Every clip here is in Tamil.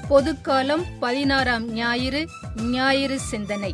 பொதுக்காலம் பதினாறாம் ஞாயிறு ஞாயிறு சிந்தனை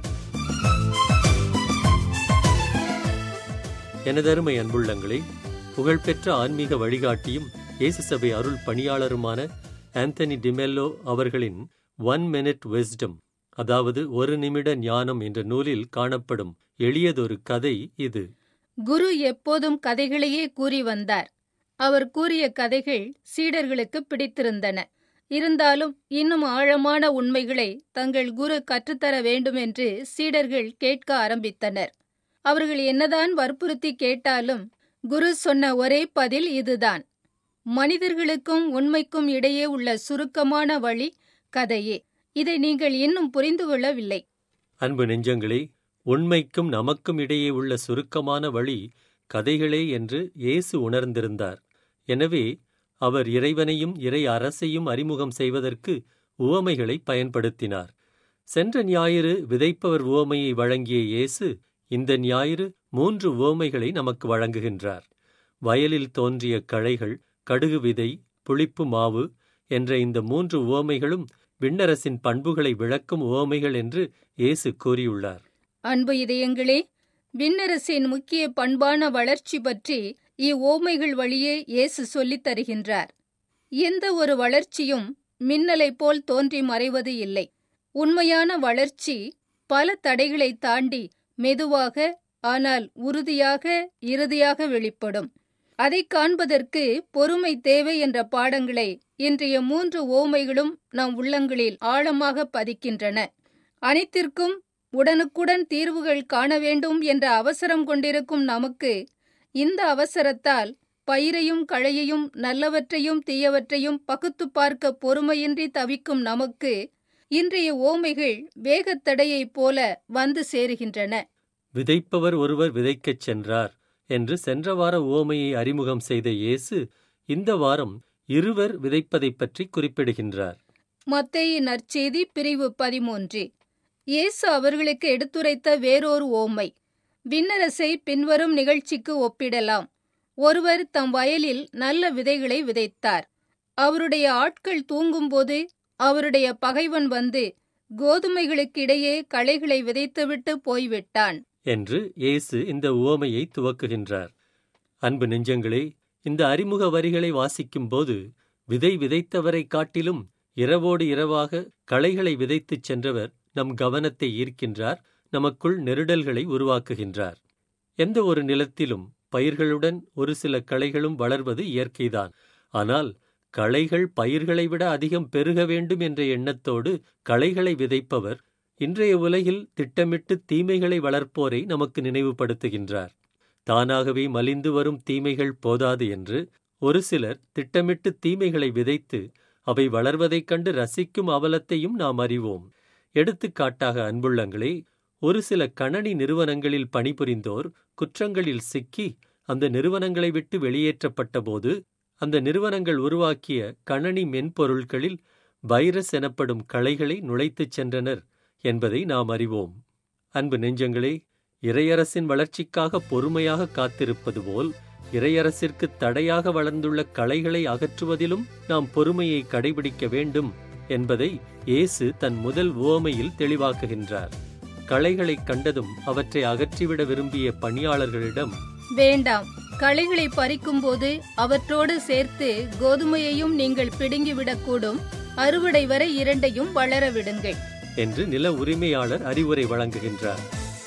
எனதருமை அன்புள்ளங்களே புகழ்பெற்ற ஆன்மீக வழிகாட்டியும் இயேசு சபை அருள் பணியாளருமான ஆந்தனி டிமெல்லோ அவர்களின் ஒன் மினிட் விஸ்டம் அதாவது ஒரு நிமிட ஞானம் என்ற நூலில் காணப்படும் எளியதொரு கதை இது குரு எப்போதும் கதைகளையே கூறி வந்தார் அவர் கூறிய கதைகள் சீடர்களுக்கு பிடித்திருந்தன இருந்தாலும் இன்னும் ஆழமான உண்மைகளை தங்கள் குரு கற்றுத்தர வேண்டும் என்று சீடர்கள் கேட்க ஆரம்பித்தனர் அவர்கள் என்னதான் வற்புறுத்தி கேட்டாலும் குரு சொன்ன ஒரே பதில் இதுதான் மனிதர்களுக்கும் உண்மைக்கும் இடையே உள்ள சுருக்கமான வழி கதையே இதை நீங்கள் இன்னும் புரிந்து கொள்ளவில்லை அன்பு நெஞ்சங்களே உண்மைக்கும் நமக்கும் இடையே உள்ள சுருக்கமான வழி கதைகளே என்று இயேசு உணர்ந்திருந்தார் எனவே அவர் இறைவனையும் இறை அரசையும் அறிமுகம் செய்வதற்கு உவமைகளை பயன்படுத்தினார் சென்ற ஞாயிறு விதைப்பவர் உவமையை வழங்கிய இயேசு இந்த ஞாயிறு மூன்று உவமைகளை நமக்கு வழங்குகின்றார் வயலில் தோன்றிய களைகள் கடுகு விதை புளிப்பு மாவு என்ற இந்த மூன்று உவமைகளும் விண்ணரசின் பண்புகளை விளக்கும் உவமைகள் என்று இயேசு கூறியுள்ளார் அன்பு இதயங்களே விண்ணரசின் முக்கிய பண்பான வளர்ச்சி பற்றி இவ்வோமைகள் வழியே இயேசு சொல்லித் தருகின்றார் எந்த ஒரு வளர்ச்சியும் மின்னலைப் போல் தோன்றி மறைவது இல்லை உண்மையான வளர்ச்சி பல தடைகளை தாண்டி மெதுவாக ஆனால் உறுதியாக இறுதியாக வெளிப்படும் அதை காண்பதற்கு பொறுமை தேவை என்ற பாடங்களை இன்றைய மூன்று ஓமைகளும் நம் உள்ளங்களில் ஆழமாக பதிக்கின்றன அனைத்திற்கும் உடனுக்குடன் தீர்வுகள் காண வேண்டும் என்ற அவசரம் கொண்டிருக்கும் நமக்கு இந்த அவசரத்தால் பயிரையும் களையையும் நல்லவற்றையும் தீயவற்றையும் பகுத்து பார்க்க பொறுமையின்றி தவிக்கும் நமக்கு இன்றைய ஓமைகள் வேகத்தடையைப் போல வந்து சேருகின்றன விதைப்பவர் ஒருவர் விதைக்கச் சென்றார் என்று சென்ற வார உவமையை அறிமுகம் செய்த இயேசு இந்த வாரம் இருவர் விதைப்பதைப் பற்றி குறிப்பிடுகின்றார் மத்தேயு நற்செய்தி பிரிவு பதிமூன்று இயேசு அவர்களுக்கு எடுத்துரைத்த வேறொரு ஓமை விண்ணரசை பின்வரும் நிகழ்ச்சிக்கு ஒப்பிடலாம் ஒருவர் தம் வயலில் நல்ல விதைகளை விதைத்தார் அவருடைய ஆட்கள் தூங்கும்போது அவருடைய பகைவன் வந்து கோதுமைகளுக்கிடையே களைகளை விதைத்துவிட்டு போய்விட்டான் என்று இயேசு இந்த உவமையை துவக்குகின்றார் அன்பு நெஞ்சங்களே இந்த அறிமுக வரிகளை வாசிக்கும்போது விதை விதைத்தவரை காட்டிலும் இரவோடு இரவாக களைகளை விதைத்துச் சென்றவர் நம் கவனத்தை ஈர்க்கின்றார் நமக்குள் நெருடல்களை உருவாக்குகின்றார் எந்த ஒரு நிலத்திலும் பயிர்களுடன் ஒரு சில களைகளும் வளர்வது இயற்கைதான் ஆனால் களைகள் பயிர்களை விட அதிகம் பெருக வேண்டும் என்ற எண்ணத்தோடு களைகளை விதைப்பவர் இன்றைய உலகில் திட்டமிட்டு தீமைகளை வளர்ப்போரை நமக்கு நினைவுபடுத்துகின்றார் தானாகவே மலிந்து வரும் தீமைகள் போதாது என்று ஒரு சிலர் திட்டமிட்டு தீமைகளை விதைத்து அவை வளர்வதைக் கண்டு ரசிக்கும் அவலத்தையும் நாம் அறிவோம் எடுத்துக்காட்டாக அன்புள்ளங்களே ஒரு சில கணனி நிறுவனங்களில் பணிபுரிந்தோர் குற்றங்களில் சிக்கி அந்த நிறுவனங்களை விட்டு வெளியேற்றப்பட்டபோது அந்த நிறுவனங்கள் உருவாக்கிய கணனி மென்பொருட்களில் வைரஸ் எனப்படும் களைகளை நுழைத்துச் சென்றனர் என்பதை நாம் அறிவோம் அன்பு நெஞ்சங்களே இறையரசின் வளர்ச்சிக்காக பொறுமையாக காத்திருப்பது போல் இறையரசிற்கு தடையாக வளர்ந்துள்ள களைகளை அகற்றுவதிலும் நாம் பொறுமையை கடைபிடிக்க வேண்டும் என்பதை இயேசு தன் முதல் உவமையில் தெளிவாக்குகின்றார் களைகளைக் கண்டதும் அவற்றை அகற்றிவிட விரும்பிய பணியாளர்களிடம் வேண்டாம் களைகளை பறிக்கும்போது அவற்றோடு சேர்த்து கோதுமையையும் நீங்கள் பிடுங்கிவிடக்கூடும் அறுவடை வரை இரண்டையும் வளர விடுங்கள் என்று நில உரிமையாளர் அறிவுரை வழங்குகின்றார்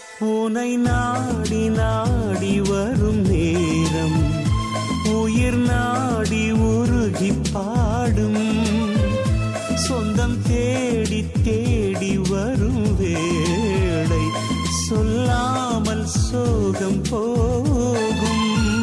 உனை நாடி நாடி வரும் நேரம் உயிர் நாடி உருகி பாடும் சொந்தம் தேடி தேடி வரும் வேளை சொல்லாமல் சோகம் போகும்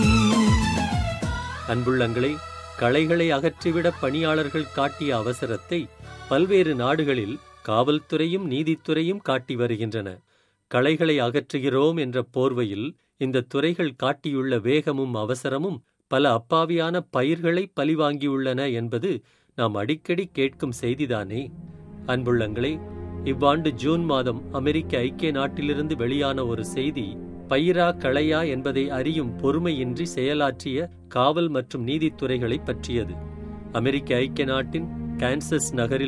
அன்புள்ளங்களே களைகளை அகற்றிவிட பணியாளர்கள் காட்டிய அவசரத்தை பல்வேறு நாடுகளில் காவல்துறையும் நீதித்துறையும் காட்டி வருகின்றன களைகளை அகற்றுகிறோம் என்ற போர்வையில் இந்த துறைகள் காட்டியுள்ள வேகமும் அவசரமும் பல அப்பாவியான பயிர்களை பழிவாங்கியுள்ளன என்பது நாம் அடிக்கடி கேட்கும் செய்திதானே அன்புள்ளங்களே இவ்வாண்டு ஜூன் மாதம் அமெரிக்க ஐக்கிய நாட்டிலிருந்து வெளியான ஒரு செய்தி பயிரா களையா என்பதை அறியும் பொறுமையின்றி செயலாற்றிய காவல் மற்றும் நீதித்துறைகளை பற்றியது அமெரிக்க ஐக்கிய நாட்டின் கான்சஸ் நகரில்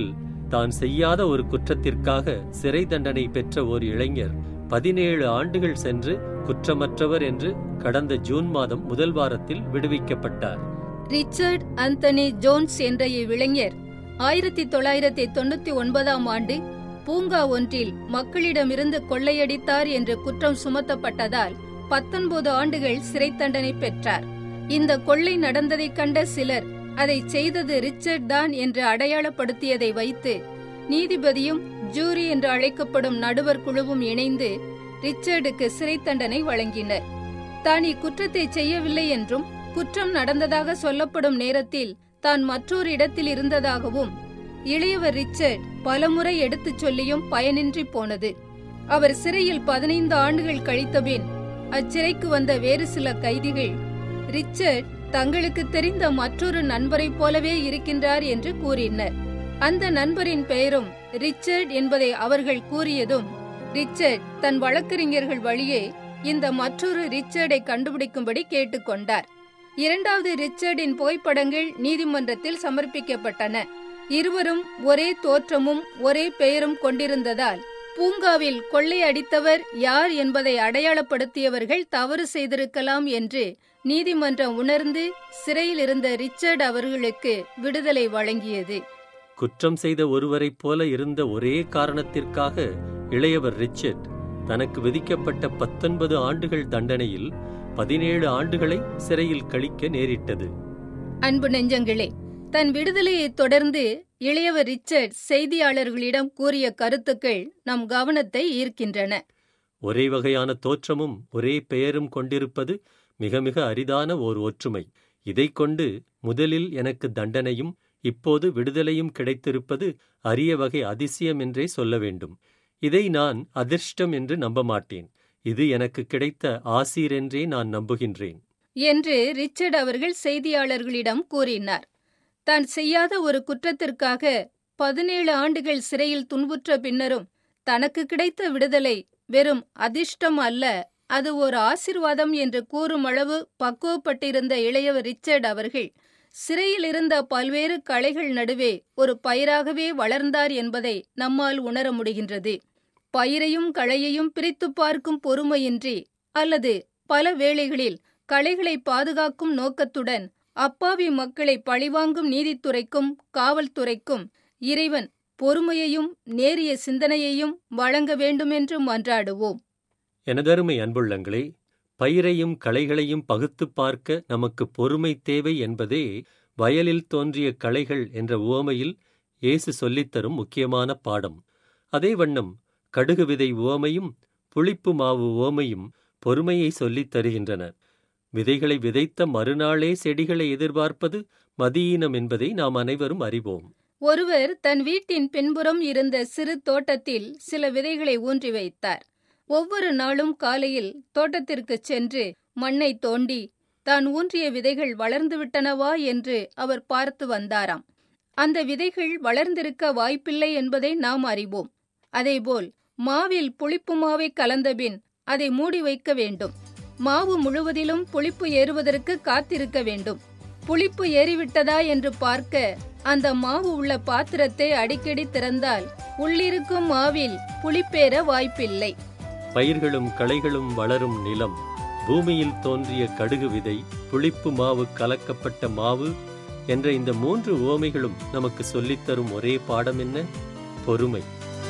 தான் செய்யாத ஒரு குற்றத்திற்காக சிறை தண்டனை பெற்ற ஒரு இளைஞர் பதினேழு ஆண்டுகள் சென்று குற்றமற்றவர் என்று கடந்த ஜூன் மாதம் முதல் வாரத்தில் விடுவிக்கப்பட்டார் ரிச்சர்ட் அந்தனி ஜோன்ஸ் என்ற இவ்விளைஞர் ஆயிரத்தி தொள்ளாயிரத்தி தொண்ணூத்தி ஒன்பதாம் ஆண்டு பூங்கா ஒன்றில் மக்களிடமிருந்து கொள்ளையடித்தார் என்று குற்றம் சுமத்தப்பட்டதால் பத்தொன்பது ஆண்டுகள் சிறை தண்டனை பெற்றார் இந்த கொள்ளை நடந்ததைக் கண்ட சிலர் அதை செய்தது ரிச்சர்ட் தான் என்று அடையாளப்படுத்தியதை வைத்து நீதிபதியும் ஜூரி என்று அழைக்கப்படும் நடுவர் குழுவும் இணைந்து ரிச்சர்டுக்கு சிறை தண்டனை வழங்கினர் தான் இக்குற்றத்தை செய்யவில்லை என்றும் குற்றம் நடந்ததாக சொல்லப்படும் நேரத்தில் தான் மற்றொரு இடத்தில் இருந்ததாகவும் இளையவர் ரிச்சர்ட் பலமுறை எடுத்துச் சொல்லியும் பயனின்றி போனது அவர் சிறையில் பதினைந்து ஆண்டுகள் கழித்தபின் அச்சிறைக்கு வந்த வேறு சில கைதிகள் ரிச்சர்ட் தங்களுக்கு தெரிந்த மற்றொரு நண்பரைப் போலவே இருக்கின்றார் என்று கூறினர் அந்த நண்பரின் பெயரும் ரிச்சர்ட் என்பதை அவர்கள் கூறியதும் ரிச்சர்ட் தன் வழக்கறிஞர்கள் வழியே இந்த மற்றொரு ரிச்சர்டை கண்டுபிடிக்கும்படி கேட்டுக்கொண்டார் இரண்டாவது ரிச்சர்டின் புகைப்படங்கள் நீதிமன்றத்தில் சமர்ப்பிக்கப்பட்டன இருவரும் ஒரே தோற்றமும் ஒரே பெயரும் கொண்டிருந்ததால் பூங்காவில் கொள்ளை அடித்தவர் யார் என்பதை அடையாளப்படுத்தியவர்கள் தவறு செய்திருக்கலாம் என்று நீதிமன்றம் உணர்ந்து சிறையில் இருந்த ரிச்சர்ட் அவர்களுக்கு விடுதலை வழங்கியது குற்றம் செய்த ஒருவரைப் போல இருந்த ஒரே காரணத்திற்காக இளையவர் ரிச்சர்ட் தனக்கு விதிக்கப்பட்ட பத்தொன்பது ஆண்டுகள் தண்டனையில் பதினேழு ஆண்டுகளை சிறையில் கழிக்க நேரிட்டது அன்பு நெஞ்சங்களே தன் விடுதலையைத் தொடர்ந்து இளையவர் ரிச்சர்ட் செய்தியாளர்களிடம் கூறிய கருத்துக்கள் நம் கவனத்தை ஈர்க்கின்றன ஒரே வகையான தோற்றமும் ஒரே பெயரும் கொண்டிருப்பது மிக மிக அரிதான ஓர் ஒற்றுமை இதைக் கொண்டு முதலில் எனக்கு தண்டனையும் இப்போது விடுதலையும் கிடைத்திருப்பது அரிய வகை அதிசயம் என்றே சொல்ல வேண்டும் இதை நான் அதிர்ஷ்டம் என்று நம்ப மாட்டேன் இது எனக்கு கிடைத்த ஆசீர் என்றே நான் நம்புகின்றேன் என்று ரிச்சர்ட் அவர்கள் செய்தியாளர்களிடம் கூறினார் தான் செய்யாத ஒரு குற்றத்திற்காக பதினேழு ஆண்டுகள் சிறையில் துன்புற்ற பின்னரும் தனக்கு கிடைத்த விடுதலை வெறும் அதிர்ஷ்டம் அல்ல அது ஒரு ஆசிர்வாதம் என்று கூறும் அளவு பக்குவப்பட்டிருந்த இளையவர் ரிச்சர்ட் அவர்கள் சிறையில் இருந்த பல்வேறு களைகள் நடுவே ஒரு பயிராகவே வளர்ந்தார் என்பதை நம்மால் உணர முடிகின்றது பயிரையும் களையையும் பிரித்துப் பார்க்கும் பொறுமையின்றி அல்லது பல வேளைகளில் களைகளை பாதுகாக்கும் நோக்கத்துடன் அப்பாவி மக்களை பழிவாங்கும் நீதித்துறைக்கும் காவல்துறைக்கும் இறைவன் பொறுமையையும் நேரிய சிந்தனையையும் வழங்க வேண்டுமென்று மன்றாடுவோம் எனதருமை அன்புள்ளங்களே பயிரையும் களைகளையும் பகுத்துப் பார்க்க நமக்கு பொறுமை தேவை என்பதே வயலில் தோன்றிய களைகள் என்ற உவமையில் இயேசு சொல்லித்தரும் முக்கியமான பாடம் அதே வண்ணம் கடுகு விதை உவமையும் புளிப்பு மாவு உவமையும் பொறுமையை சொல்லித் தருகின்றன விதைகளை விதைத்த மறுநாளே செடிகளை எதிர்பார்ப்பது மதியீனம் என்பதை நாம் அனைவரும் அறிவோம் ஒருவர் தன் வீட்டின் பின்புறம் இருந்த சிறு தோட்டத்தில் சில விதைகளை ஊன்றி வைத்தார் ஒவ்வொரு நாளும் காலையில் தோட்டத்திற்குச் சென்று மண்ணை தோண்டி தான் ஊன்றிய விதைகள் வளர்ந்துவிட்டனவா என்று அவர் பார்த்து வந்தாராம் அந்த விதைகள் வளர்ந்திருக்க வாய்ப்பில்லை என்பதை நாம் அறிவோம் அதேபோல் மாவில் புளிப்பு மாவை கலந்தபின் அதை மூடி வைக்க வேண்டும் மாவு முழுவதிலும் புளிப்பு ஏறுவதற்கு காத்திருக்க வேண்டும் புளிப்பு ஏறிவிட்டதா என்று பார்க்க அந்த மாவு உள்ள பாத்திரத்தை அடிக்கடி திறந்தால் உள்ளிருக்கும் மாவில் புளிப்பேற வாய்ப்பில்லை பயிர்களும் களைகளும் வளரும் நிலம் பூமியில் தோன்றிய கடுகு விதை புளிப்பு மாவு கலக்கப்பட்ட மாவு என்ற இந்த மூன்று உவமைகளும் நமக்கு சொல்லித்தரும் ஒரே பாடம் என்ன பொறுமை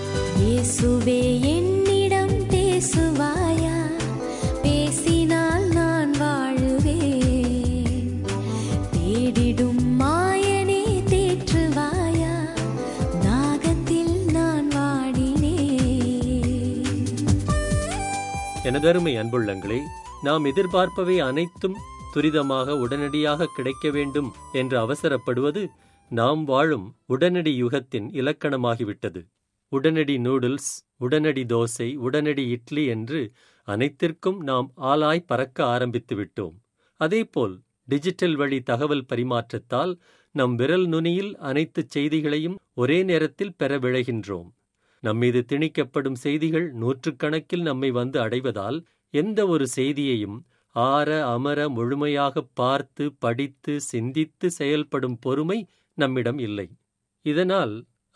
இயேசுவே என்னிடம் பேசுவாயா பேசினால் நான் வாழுவேன் தேடிடும் மாயனே தேற்றுவாயா தாகத்தில் நான் வாடினேன் எனதருமை அன்புள்ளங்களே நாம் எதிர்பார்ப்பவை அனைத்தும் துரிதமாக உடனடியாக கிடைக்க வேண்டும் என்று அவசரப்படுவது நாம் வாழும் உடனடி யுகத்தின் இலக்கணமாகிவிட்டது உடனடி நூடுல்ஸ் உடனடி தோசை உடனடி இட்லி என்று அனைத்திற்கும் நாம் ஆளாய் பறக்க ஆரம்பித்து விட்டோம் அதேபோல் டிஜிட்டல் வழி தகவல் பரிமாற்றத்தால் நம் விரல் நுனியில் அனைத்து செய்திகளையும் ஒரே நேரத்தில் பெற விழைகின்றோம் நம்மீது திணிக்கப்படும் செய்திகள் நூற்றுக்கணக்கில் நம்மை வந்து அடைவதால் எந்த ஒரு செய்தியையும் ஆற அமர முழுமையாக பார்த்து படித்து சிந்தித்து செயல்படும் பொறுமை நம்மிடம் இல்லை இதனால்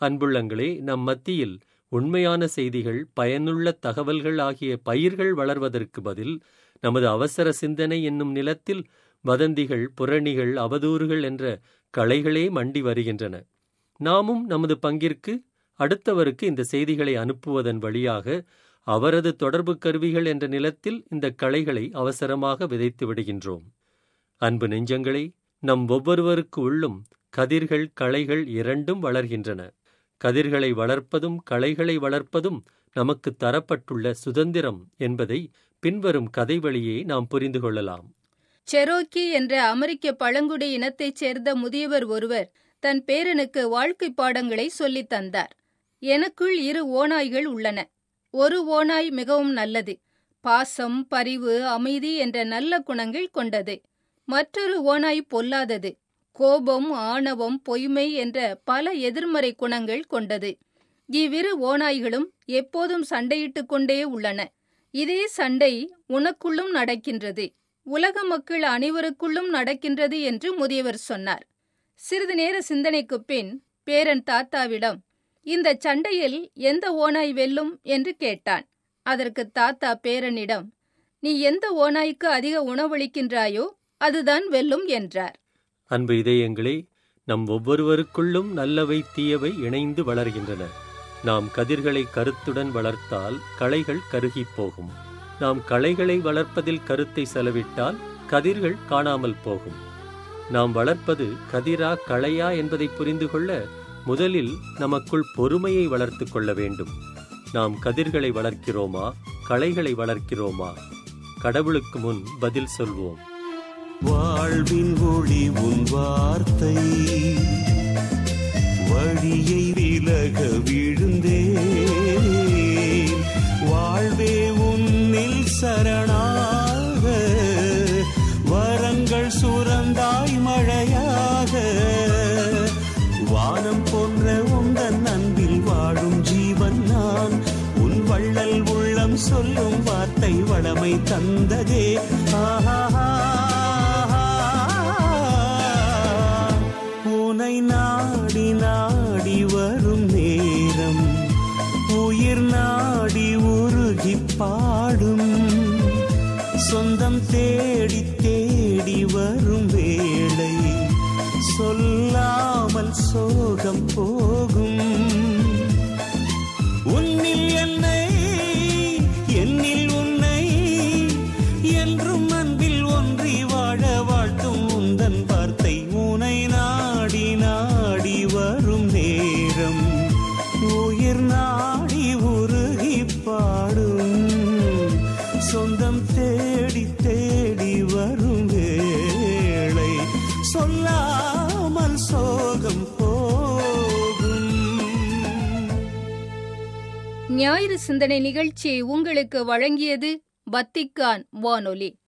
அன்புள்ளங்களே நம் மத்தியில் உண்மையான செய்திகள் பயனுள்ள தகவல்கள் ஆகிய பயிர்கள் வளர்வதற்கு பதில் நமது அவசர சிந்தனை என்னும் நிலத்தில் வதந்திகள் புரணிகள் அவதூறுகள் என்ற களைகளே மண்டி வருகின்றன நாமும் நமது பங்கிற்கு அடுத்தவருக்கு இந்த செய்திகளை அனுப்புவதன் வழியாக அவரது தொடர்பு கருவிகள் என்ற நிலத்தில் இந்த களைகளை அவசரமாக விதைத்து விடுகின்றோம் அன்பு நெஞ்சங்களே நம் ஒவ்வொருவருக்கு உள்ளும் கதிர்கள் களைகள் இரண்டும் வளர்கின்றன கதிர்களை வளர்ப்பதும் களைகளை வளர்ப்பதும் நமக்கு தரப்பட்டுள்ள சுதந்திரம் என்பதை பின்வரும் கதை வழியே நாம் புரிந்து கொள்ளலாம் செரோக்கி என்ற அமெரிக்க பழங்குடி இனத்தைச் சேர்ந்த முதியவர் ஒருவர் தன் பேரனுக்கு வாழ்க்கை பாடங்களை சொல்லித் தந்தார் எனக்குள் இரு ஓநாய்கள் உள்ளன ஒரு ஓநாய் மிகவும் நல்லது பாசம் பரிவு அமைதி என்ற நல்ல குணங்கள் கொண்டது மற்றொரு ஓநாய் பொல்லாதது கோபம் ஆணவம் பொய்மை என்ற பல எதிர்மறை குணங்கள் கொண்டது இவ்விரு ஓநாய்களும் எப்போதும் சண்டையிட்டுக் கொண்டே உள்ளன இதே சண்டை உனக்குள்ளும் நடக்கின்றது உலக மக்கள் அனைவருக்குள்ளும் நடக்கின்றது என்று முதியவர் சொன்னார் சிறிது நேர சிந்தனைக்குப் பின் பேரன் தாத்தாவிடம் இந்த சண்டையில் எந்த ஓநாய் வெல்லும் என்று கேட்டான் அதற்கு தாத்தா பேரனிடம் நீ எந்த ஓநாய்க்கு அதிக உணவளிக்கின்றாயோ அதுதான் வெல்லும் என்றார் அன்பு இதயங்களே நம் ஒவ்வொருவருக்குள்ளும் நல்லவை தீயவை இணைந்து வளர்கின்றன நாம் கதிர்களை கருத்துடன் வளர்த்தால் களைகள் கருகிப் போகும் நாம் களைகளை வளர்ப்பதில் கருத்தை செலவிட்டால் கதிர்கள் காணாமல் போகும் நாம் வளர்ப்பது கதிரா களையா என்பதை புரிந்து கொள்ள முதலில் நமக்குள் பொறுமையை வளர்த்து கொள்ள வேண்டும் நாம் கதிர்களை வளர்க்கிறோமா களைகளை வளர்க்கிறோமா கடவுளுக்கு முன் பதில் சொல்வோம் வாழ்வின் ஒளி உன் வார்த்தை வழியை விலக விழுந்தேன் வாழ்வே உன்னில் சரணாக வரங்கள் சுரந்தாய் மழையாக வானம் போன்ற உந்தன் அன்பில் வாழும் ஜீவன் நான் உன் வள்ளல் உள்ளம் சொல்லும் வார்த்தை வளமை தந்ததே ஆஹா உனை நாடி நாடி வரும் நேரம் உயிர் நாடி உருகி பாடும் சொந்தம் தேடி தேடி வரும் வேளை சொல்லாமல் சோகம் போகும் உன்னில் என்னை என்னில் உன்னை என்றும் அன்பில் ஒன்றி வாழ வாழ்த்தும் உந்தன் வார்த்தை உனை நாடி நாடி வரும் நேரம் உயிர் நாடி உருகி பாடும் சொந்தம் தேடி தேடி வரும் வேளை சொல்லாமல் சோகம் போகும் ஞாயிறு சிந்தனை நிகழ்ச்சியை உங்களுக்கு வழங்கியது வத்திக்கான் வானொலி